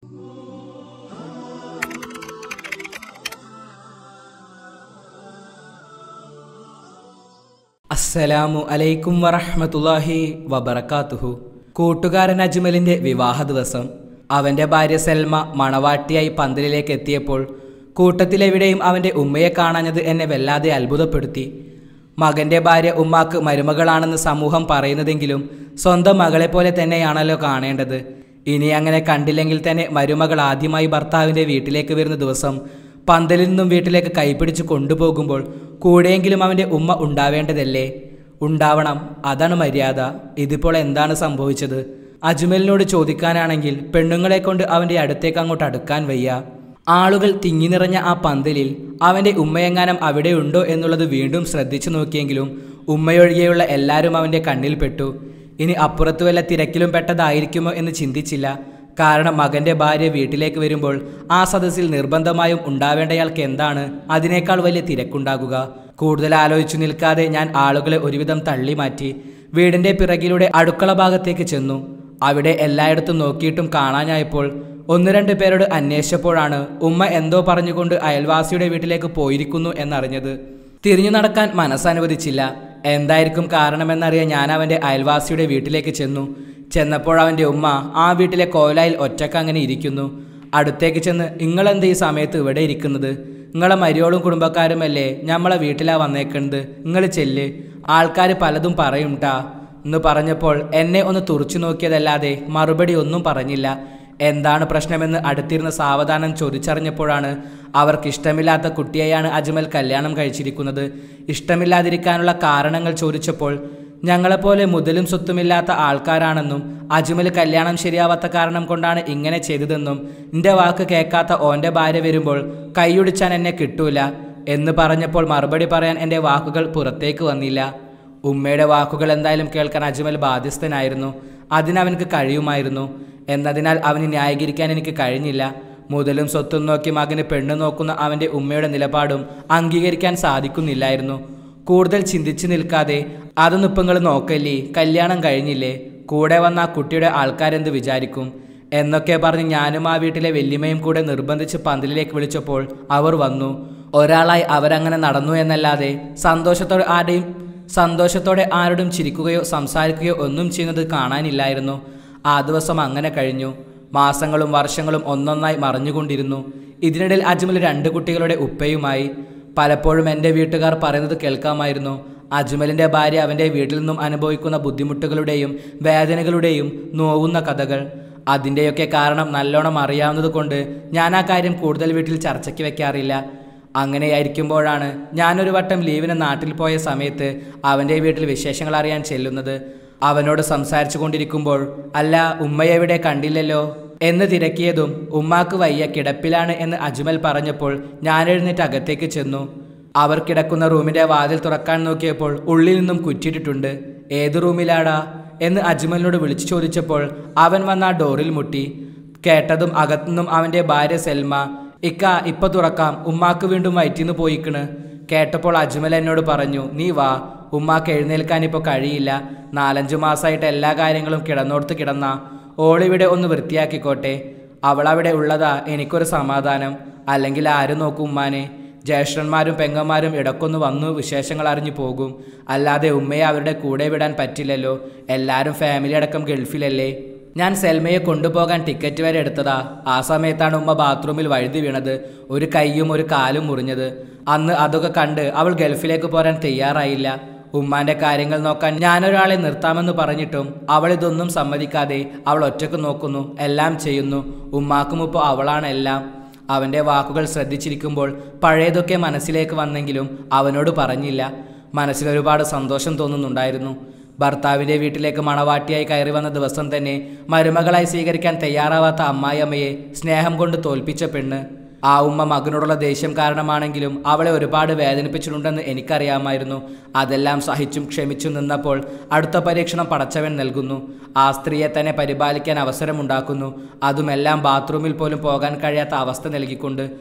അസ്സലാമു അലൈക്കും വറഹ്മത്തുള്ളാഹി വബറകാതുഹു കൂട്ടുകാരൻ അജ്മലിന്റെ വിവാഹ ദിവസം അവന്റെ ഭാര്യ സൽമ മണവാട്ടിയായി പന്തലിലേക്ക് എത്തിയപ്പോൾ കൂട്ടത്തിലെവിടെയും അവന്റെ ഉമ്മയെ കാണാഞ്ഞത് എന്നെ വല്ലാതെ അത്ഭുതപ്പെടുത്തി മകന്റെ ഭാര്യ ഉമ്മാക്ക് മരുമകളാണെന്ന് സമൂഹം പറയുന്നതെങ്കിലും സ്വന്തം മകളെ പോലെ തന്നെയാണല്ലോ കാണേണ്ടത് ഇനി അങ്ങനെ കണ്ടില്ലെങ്കിൽ തന്നെ മരുമകൾ ആദ്യമായി ഭർത്താവിന്റെ വീട്ടിലേക്ക് വരുന്ന ദിവസം പന്തലിൽ നിന്നും വീട്ടിലേക്ക് കൈപിടിച്ച് കൊണ്ടുപോകുമ്പോൾ കൂടെയെങ്കിലും അവൻ്റെ ഉമ്മ ഉണ്ടാവേണ്ടതല്ലേ ഉണ്ടാവണം അതാണ് മര്യാദ ഇതിപ്പോൾ എന്താണ് സംഭവിച്ചത് അജ്മലിനോട് ചോദിക്കാനാണെങ്കിൽ പെണ്ണുങ്ങളെ കൊണ്ട് അവൻ്റെ അടുത്തേക്ക് അങ്ങോട്ട് അടുക്കാൻ വയ്യ ആളുകൾ തിങ്ങി നിറഞ്ഞ ആ പന്തലിൽ അവൻ്റെ ഉമ്മയെങ്ങാനം അവിടെ ഉണ്ടോ എന്നുള്ളത് വീണ്ടും ശ്രദ്ധിച്ചു നോക്കിയെങ്കിലും ഉമ്മയൊഴികെയുള്ള എല്ലാവരും അവൻ്റെ കണ്ണിൽ പെട്ടു ഇനി അപ്പുറത്ത് വല്ല തിരക്കിലും പെട്ടതായിരിക്കുമോ എന്ന് ചിന്തിച്ചില്ല കാരണം മകന്റെ ഭാര്യ വീട്ടിലേക്ക് വരുമ്പോൾ ആ സദസ്സിൽ നിർബന്ധമായും ഉണ്ടാവേണ്ടയാൾക്ക് എന്താണ് അതിനേക്കാൾ വലിയ തിരക്കുണ്ടാകുക കൂടുതൽ ആലോചിച്ചു നിൽക്കാതെ ഞാൻ ആളുകളെ ഒരുവിധം തള്ളി മാറ്റി വീടിന്റെ പിറകിലൂടെ അടുക്കള ഭാഗത്തേക്ക് ചെന്നു അവിടെ എല്ലായിടത്തും നോക്കിയിട്ടും കാണാനായപ്പോൾ ഒന്ന് രണ്ട് പേരോട് അന്വേഷിച്ചപ്പോഴാണ് ഉമ്മ എന്തോ പറഞ്ഞുകൊണ്ട് അയൽവാസിയുടെ വീട്ടിലേക്ക് പോയിരിക്കുന്നു എന്നറിഞ്ഞത് തിരിഞ്ഞു നടക്കാൻ മനസ്സനുവദിച്ചില്ല എന്തായിരിക്കും കാരണമെന്നറിയാൻ ഞാൻ അവൻ്റെ അയൽവാസിയുടെ വീട്ടിലേക്ക് ചെന്നു ചെന്നപ്പോൾ അവൻ്റെ ഉമ്മ ആ വീട്ടിലെ കോലായിൽ ഒറ്റക്ക് അങ്ങനെ ഇരിക്കുന്നു അടുത്തേക്ക് ചെന്ന് നിങ്ങളെന്ത് ഈ സമയത്ത് ഇവിടെ ഇരിക്കുന്നത് നിങ്ങളെ മരിയോളും കുടുംബക്കാരുമല്ലേ ഞമ്മളെ വീട്ടിലാ വന്നേക്കുന്നത് നിങ്ങൾ ചെല്ല് ആൾക്കാർ പലതും പറയും ട്ടാ എന്ന് പറഞ്ഞപ്പോൾ എന്നെ ഒന്ന് തുറച്ചു നോക്കിയതല്ലാതെ മറുപടി ഒന്നും പറഞ്ഞില്ല എന്താണ് പ്രശ്നമെന്ന് അടുത്തിരുന്ന് സാവധാനം ചോദിച്ചറിഞ്ഞപ്പോഴാണ് അവർക്ക് ഇഷ്ടമില്ലാത്ത കുട്ടിയെയാണ് അജ്മൽ കല്യാണം കഴിച്ചിരിക്കുന്നത് ഇഷ്ടമില്ലാതിരിക്കാനുള്ള കാരണങ്ങൾ ചോദിച്ചപ്പോൾ ഞങ്ങളെപ്പോലെ മുതലും സ്വത്തുമില്ലാത്ത ആൾക്കാരാണെന്നും അജ്മൽ കല്യാണം ശരിയാവാത്ത കാരണം കൊണ്ടാണ് ഇങ്ങനെ ചെയ്തതെന്നും എൻ്റെ വാക്ക് കേൾക്കാത്ത ഓൻ്റെ ഭാര്യ വരുമ്പോൾ കൈയൊടിച്ചാൻ എന്നെ കിട്ടൂല എന്ന് പറഞ്ഞപ്പോൾ മറുപടി പറയാൻ എൻ്റെ വാക്കുകൾ പുറത്തേക്ക് വന്നില്ല ഉമ്മയുടെ വാക്കുകൾ എന്തായാലും കേൾക്കാൻ അജ്മൽ ബാധ്യസ്ഥനായിരുന്നു അതിനവനക്ക് കഴിയുമായിരുന്നു എന്നതിനാൽ അവന് ന്യായീകരിക്കാൻ എനിക്ക് കഴിഞ്ഞില്ല മുതലും സ്വത്തും നോക്കി മകന് പെണ്ണ് നോക്കുന്ന അവൻ്റെ ഉമ്മയുടെ നിലപാടും അംഗീകരിക്കാൻ സാധിക്കുന്നില്ലായിരുന്നു കൂടുതൽ ചിന്തിച്ചു നിൽക്കാതെ അതൊന്നും ഇപ്പം നിങ്ങൾ നോക്കല്ലേ കല്യാണം കഴിഞ്ഞില്ലേ കൂടെ വന്ന ആ കുട്ടിയുടെ ആൾക്കാരെന്ത് വിചാരിക്കും എന്നൊക്കെ പറഞ്ഞ് ഞാനും ആ വീട്ടിലെ വല്യമ്മയും കൂടെ നിർബന്ധിച്ച് പന്തലിലേക്ക് വിളിച്ചപ്പോൾ അവർ വന്നു ഒരാളായി അവരങ്ങനെ നടന്നു എന്നല്ലാതെ സന്തോഷത്തോടെ ആരുടെയും സന്തോഷത്തോടെ ആരോടും ചിരിക്കുകയോ സംസാരിക്കുകയോ ഒന്നും ചെയ്യുന്നത് കാണാനില്ലായിരുന്നു ആ ദിവസം അങ്ങനെ കഴിഞ്ഞു മാസങ്ങളും വർഷങ്ങളും ഒന്നൊന്നായി മറഞ്ഞുകൊണ്ടിരുന്നു ഇതിനിടയിൽ അജ്മൽ രണ്ട് കുട്ടികളുടെ ഉപ്പയുമായി പലപ്പോഴും എൻ്റെ വീട്ടുകാർ പറയുന്നത് കേൾക്കാമായിരുന്നു അജ്മലിൻ്റെ ഭാര്യ അവൻ്റെ വീട്ടിൽ നിന്നും അനുഭവിക്കുന്ന ബുദ്ധിമുട്ടുകളുടെയും വേദനകളുടെയും നോവുന്ന കഥകൾ അതിൻ്റെയൊക്കെ കാരണം നല്ലോണം അറിയാവുന്നത് കൊണ്ട് ഞാൻ ആ കാര്യം കൂടുതൽ വീട്ടിൽ ചർച്ചയ്ക്ക് വെക്കാറില്ല അങ്ങനെയായിരിക്കുമ്പോഴാണ് ഞാനൊരു വട്ടം ലീവിന് നാട്ടിൽ പോയ സമയത്ത് അവൻ്റെ വീട്ടിൽ വിശേഷങ്ങൾ അറിയാൻ ചെല്ലുന്നത് അവനോട് സംസാരിച്ചു കൊണ്ടിരിക്കുമ്പോൾ അല്ല ഉമ്മയെവിടെ കണ്ടില്ലല്ലോ എന്ന് തിരക്കിയതും ഉമ്മാക്ക് വയ്യ കിടപ്പിലാണ് എന്ന് അജ്മൽ പറഞ്ഞപ്പോൾ ഞാൻ എഴുന്നേറ്റ് അകത്തേക്ക് ചെന്നു അവർ കിടക്കുന്ന റൂമിന്റെ വാതിൽ തുറക്കാൻ നോക്കിയപ്പോൾ ഉള്ളിൽ നിന്നും കുറ്റിയിട്ടിട്ടുണ്ട് ഏത് റൂമിലാടാ എന്ന് അജ്മലിനോട് വിളിച്ചു ചോദിച്ചപ്പോൾ അവൻ വന്ന ആ ഡോറിൽ മുട്ടി കേട്ടതും അകത്തുനിന്നും അവന്റെ ഭാര്യ സെൽമ ഇക്ക ഇപ്പൊ തുറക്കാം ഉമ്മാക്ക് വീണ്ടും വയറ്റിന്ന് പോയിക്കണ് കേട്ടപ്പോൾ അജ്മൽ എന്നോട് പറഞ്ഞു നീ വാ ഉമ്മാക്ക് എഴുന്നേൽക്കാൻ ഇപ്പോൾ കഴിയില്ല നാലഞ്ചു മാസമായിട്ട് എല്ലാ കാര്യങ്ങളും കിടന്നോടത്ത് കിടന്ന ഓളിവിടെ ഒന്ന് വൃത്തിയാക്കിക്കോട്ടെ അവളവിടെ ഉള്ളതാ എനിക്കൊരു സമാധാനം അല്ലെങ്കിൽ ആരും നോക്കും ഉമ്മാനെ ജ്യേഷ്ഠന്മാരും പെങ്ങന്മാരും ഇടക്കൊന്ന് വന്നു വിശേഷങ്ങൾ അറിഞ്ഞു പോകും അല്ലാതെ ഉമ്മയെ അവരുടെ കൂടെ വിടാൻ പറ്റില്ലല്ലോ എല്ലാവരും ഫാമിലി അടക്കം ഗൾഫിലല്ലേ ഞാൻ സെൽമയെ കൊണ്ടുപോകാൻ ടിക്കറ്റ് വരെ എടുത്തതാ ആ സമയത്താണ് ഉമ്മ ബാത്റൂമിൽ വഴുതി വീണത് ഒരു കൈയും ഒരു കാലും മുറിഞ്ഞത് അന്ന് അതൊക്കെ കണ്ട് അവൾ ഗൾഫിലേക്ക് പോരാൻ തയ്യാറായില്ല ഉമ്മാന്റെ കാര്യങ്ങൾ നോക്കാൻ ഞാനൊരാളെ നിർത്താമെന്ന് പറഞ്ഞിട്ടും അവൾ ഇതൊന്നും സമ്മതിക്കാതെ അവൾ ഒറ്റക്ക് നോക്കുന്നു എല്ലാം ചെയ്യുന്നു ഉമ്മാക്കും ഇപ്പോൾ അവളാണ് എല്ലാം അവൻ്റെ വാക്കുകൾ ശ്രദ്ധിച്ചിരിക്കുമ്പോൾ പഴയതൊക്കെ മനസ്സിലേക്ക് വന്നെങ്കിലും അവനോട് പറഞ്ഞില്ല മനസ്സിൽ ഒരുപാട് സന്തോഷം തോന്നുന്നുണ്ടായിരുന്നു ഭർത്താവിൻ്റെ വീട്ടിലേക്ക് മണവാട്ടിയായി കയറി വന്ന ദിവസം തന്നെ മരുമകളായി സ്വീകരിക്കാൻ തയ്യാറാവാത്ത അമ്മായിയമ്മയെ സ്നേഹം കൊണ്ട് തോൽപ്പിച്ച പെണ്ണ് ആ ഉമ്മ മകനോടുള്ള ദേഷ്യം കാരണമാണെങ്കിലും അവളെ ഒരുപാട് വേദനിപ്പിച്ചിട്ടുണ്ടെന്ന് എനിക്കറിയാമായിരുന്നു അതെല്ലാം സഹിച്ചും ക്ഷമിച്ചും നിന്നപ്പോൾ അടുത്ത പരീക്ഷണം പടച്ചവൻ നൽകുന്നു ആ സ്ത്രീയെ തന്നെ പരിപാലിക്കാൻ അവസരമുണ്ടാക്കുന്നു അതുമെല്ലാം ബാത്റൂമിൽ പോലും പോകാൻ കഴിയാത്ത അവസ്ഥ നൽകിക്കൊണ്ട്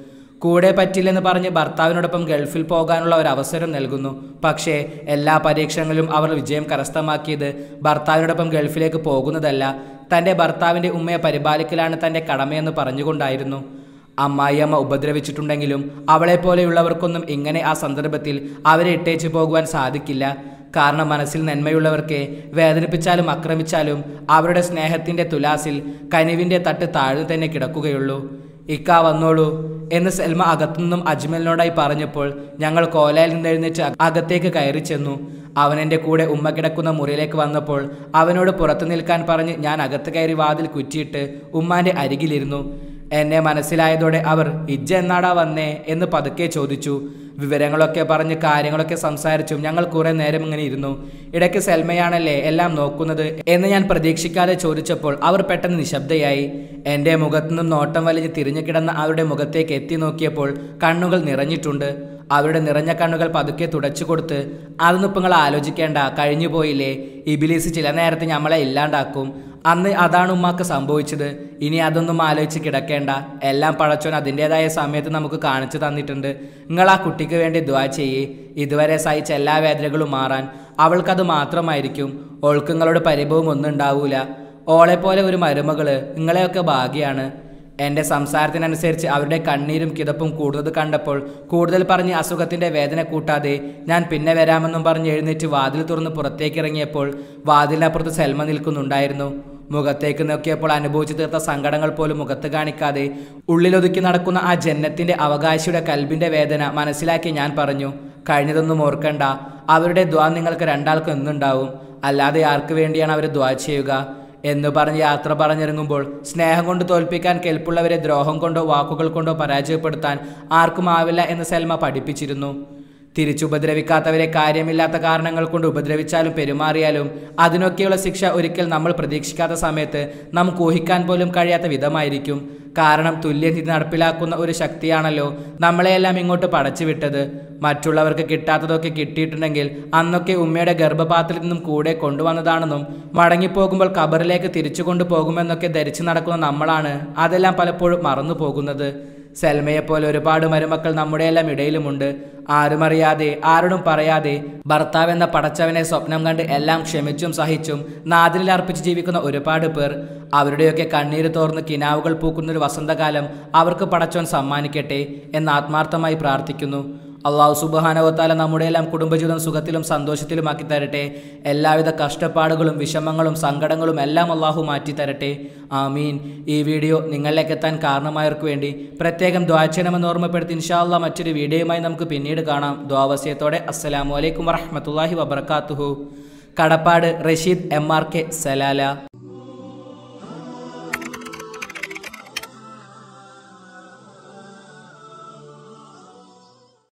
കൂടെ പറ്റില്ലെന്ന് പറഞ്ഞ് ഭർത്താവിനോടൊപ്പം ഗൾഫിൽ പോകാനുള്ള ഒരു അവസരം നൽകുന്നു പക്ഷേ എല്ലാ പരീക്ഷണങ്ങളിലും അവർ വിജയം കരസ്ഥമാക്കിയത് ഭർത്താവിനോടൊപ്പം ഗൾഫിലേക്ക് പോകുന്നതല്ല തൻ്റെ ഭർത്താവിൻ്റെ ഉമ്മയെ പരിപാലിക്കലാണ് തൻ്റെ കടമയെന്ന് പറഞ്ഞുകൊണ്ടായിരുന്നു അമ്മായിയമ്മ ഉപദ്രവിച്ചിട്ടുണ്ടെങ്കിലും അവളെപ്പോലെയുള്ളവർക്കൊന്നും ഇങ്ങനെ ആ സന്ദർഭത്തിൽ അവരെ ഇട്ടേച്ചു പോകുവാൻ സാധിക്കില്ല കാരണം മനസ്സിൽ നന്മയുള്ളവർക്ക് വേദനിപ്പിച്ചാലും ആക്രമിച്ചാലും അവരുടെ സ്നേഹത്തിൻ്റെ തുലാസിൽ കനിവിൻ്റെ തട്ട് താഴ്ന്നു തന്നെ കിടക്കുകയുള്ളൂ ഇക്ക വന്നോളൂ എന്ന് സെൽമ അകത്തുനിന്നും അജ്മലിനോടായി പറഞ്ഞപ്പോൾ ഞങ്ങൾ കോലയിൽ നിന്നെഴുന്നേറ്റ് അകത്തേക്ക് കയറി ചെന്നു അവൻ എൻ്റെ കൂടെ ഉമ്മ കിടക്കുന്ന മുറിയിലേക്ക് വന്നപ്പോൾ അവനോട് പുറത്തു നിൽക്കാൻ പറഞ്ഞ് ഞാൻ അകത്ത് കയറി വാതിൽ കുറ്റിയിട്ട് ഉമ്മാൻ്റെ അരികിലിരുന്നു എന്നെ മനസ്സിലായതോടെ അവർ ഇജ്ജ എന്നാടാ വന്നേ എന്ന് പതുക്കെ ചോദിച്ചു വിവരങ്ങളൊക്കെ പറഞ്ഞ് കാര്യങ്ങളൊക്കെ സംസാരിച്ചും ഞങ്ങൾ കുറെ നേരം ഇങ്ങനെ ഇരുന്നു ഇടയ്ക്ക് സെൽമയാണല്ലേ എല്ലാം നോക്കുന്നത് എന്ന് ഞാൻ പ്രതീക്ഷിക്കാതെ ചോദിച്ചപ്പോൾ അവർ പെട്ടെന്ന് നിശബ്ദയായി എൻ്റെ മുഖത്തുനിന്നും നോട്ടം വലിഞ്ഞ് തിരിഞ്ഞു കിടന്ന അവരുടെ മുഖത്തേക്ക് എത്തി നോക്കിയപ്പോൾ കണ്ണുകൾ നിറഞ്ഞിട്ടുണ്ട് അവരുടെ നിറഞ്ഞ കണ്ണുകൾ പതുക്കെ തുടച്ചു കൊടുത്ത് അതൊന്നും ഇപ്പം നിങ്ങൾ ആലോചിക്കേണ്ട കഴിഞ്ഞു പോയില്ലേ ഇബിലീസ് ചില നേരത്തെ നമ്മളെ ഇല്ലാണ്ടാക്കും അന്ന് അതാണ് ഉമ്മാക്ക് സംഭവിച്ചത് ഇനി അതൊന്നും ആലോചിച്ച് കിടക്കേണ്ട എല്ലാം പഴച്ചോൻ അതിൻ്റെതായ സമയത്ത് നമുക്ക് കാണിച്ചു തന്നിട്ടുണ്ട് നിങ്ങൾ ആ കുട്ടിക്ക് വേണ്ടി ദ്വാ ചെയ്യേ ഇതുവരെ സഹിച്ച എല്ലാ വേദനകളും മാറാൻ അവൾക്കത് മാത്രമായിരിക്കും ഓൾക്ക് നിങ്ങളോട് പരിഭവം ഒന്നും ഉണ്ടാവൂല ഓളെപ്പോലെ ഒരു മരുമകള് നിങ്ങളെയൊക്കെ ഭാഗ്യാണ് എൻ്റെ സംസാരത്തിനനുസരിച്ച് അവരുടെ കണ്ണീരും കിതപ്പും കൂടുന്നത് കണ്ടപ്പോൾ കൂടുതൽ പറഞ്ഞ് അസുഖത്തിൻ്റെ വേദന കൂട്ടാതെ ഞാൻ പിന്നെ വരാമെന്നും പറഞ്ഞ് എഴുന്നേറ്റ് വാതിൽ തുറന്ന് പുറത്തേക്ക് ഇറങ്ങിയപ്പോൾ വാതിലിനപ്പുറത്ത് സെൽമ നിൽക്കുന്നുണ്ടായിരുന്നു മുഖത്തേക്ക് നോക്കിയപ്പോൾ അനുഭവിച്ചു തീർത്ത സങ്കടങ്ങൾ പോലും മുഖത്ത് കാണിക്കാതെ ഉള്ളിലൊതുക്കി നടക്കുന്ന ആ ജന്നത്തിന്റെ അവകാശിയുടെ കൽബിന്റെ വേദന മനസ്സിലാക്കി ഞാൻ പറഞ്ഞു കഴിഞ്ഞതൊന്നും ഓർക്കണ്ട അവരുടെ ദ്വാ നിങ്ങൾക്ക് രണ്ടാൾക്കും എന്നുണ്ടാവും അല്ലാതെ ആർക്ക് വേണ്ടിയാണ് അവർ ദ്വാ ചെയ്യുക എന്ന് പറഞ്ഞ് യാത്ര പറഞ്ഞിറങ്ങുമ്പോൾ സ്നേഹം കൊണ്ട് തോൽപ്പിക്കാൻ കെൽപ്പുള്ളവരെ ദ്രോഹം കൊണ്ടോ വാക്കുകൾ കൊണ്ടോ പരാജയപ്പെടുത്താൻ ആർക്കും ആവില്ല എന്ന് സൽമ പഠിപ്പിച്ചിരുന്നു തിരിച്ചുപദ്രവിക്കാത്തവരെ കാര്യമില്ലാത്ത കാരണങ്ങൾ കൊണ്ട് ഉപദ്രവിച്ചാലും പെരുമാറിയാലും അതിനൊക്കെയുള്ള ശിക്ഷ ഒരിക്കൽ നമ്മൾ പ്രതീക്ഷിക്കാത്ത സമയത്ത് നമുക്ക് ഊഹിക്കാൻ പോലും കഴിയാത്ത വിധമായിരിക്കും കാരണം തുല്യനീതി നടപ്പിലാക്കുന്ന ഒരു ശക്തിയാണല്ലോ നമ്മളെയെല്ലാം ഇങ്ങോട്ട് പടച്ചു വിട്ടത് മറ്റുള്ളവർക്ക് കിട്ടാത്തതൊക്കെ കിട്ടിയിട്ടുണ്ടെങ്കിൽ അന്നൊക്കെ ഉമ്മയുടെ ഗർഭപാത്രത്തിൽ നിന്നും കൂടെ കൊണ്ടുവന്നതാണെന്നും മടങ്ങിപ്പോകുമ്പോൾ ഖബറിലേക്ക് തിരിച്ചു കൊണ്ടുപോകുമെന്നൊക്കെ ധരിച്ചു നടക്കുന്ന നമ്മളാണ് അതെല്ലാം പലപ്പോഴും മറന്നു പോകുന്നത് സെൽമയെപ്പോലെ ഒരുപാട് മരുമക്കൾ നമ്മുടെ എല്ലാം ഇടയിലുമുണ്ട് ആരുമറിയാതെ ആരോടും പറയാതെ ഭർത്താവ് എന്ന പടച്ചവനെ സ്വപ്നം കണ്ട് എല്ലാം ക്ഷമിച്ചും സഹിച്ചും നാതിരിൽ അർപ്പിച്ച് ജീവിക്കുന്ന ഒരുപാട് പേർ അവരുടെയൊക്കെ കണ്ണീര് തോർന്ന് കിനാവുകൾ പൂക്കുന്ന ഒരു വസന്തകാലം അവർക്ക് പടച്ചവൻ സമ്മാനിക്കട്ടെ എന്ന് ആത്മാർത്ഥമായി പ്രാർത്ഥിക്കുന്നു അള്ളാഹു സുബാനവത്താല നമ്മുടെ എല്ലാം കുടുംബജീവിതം സുഖത്തിലും സന്തോഷത്തിലുമാക്കി തരട്ടെ എല്ലാവിധ കഷ്ടപ്പാടുകളും വിഷമങ്ങളും സങ്കടങ്ങളും എല്ലാം അള്ളാഹു മാറ്റി തരട്ടെ ആമീൻ ഈ വീഡിയോ നിങ്ങളിലേക്ക് എത്താൻ കാരണമായവർക്ക് വേണ്ടി പ്രത്യേകം ദ്വാചനമെന്ന് ഓർമ്മപ്പെടുത്തി ഇൻഷാല്ല മറ്റൊരു വീഡിയോയുമായി നമുക്ക് പിന്നീട് കാണാം ദ്വാവസ്യത്തോടെ അസ്സലാമു അലൈക്കും വറഹമത്തല്ലാഹി വബർക്കാത്തുഹു കടപ്പാട് Rasheed M R K Salalah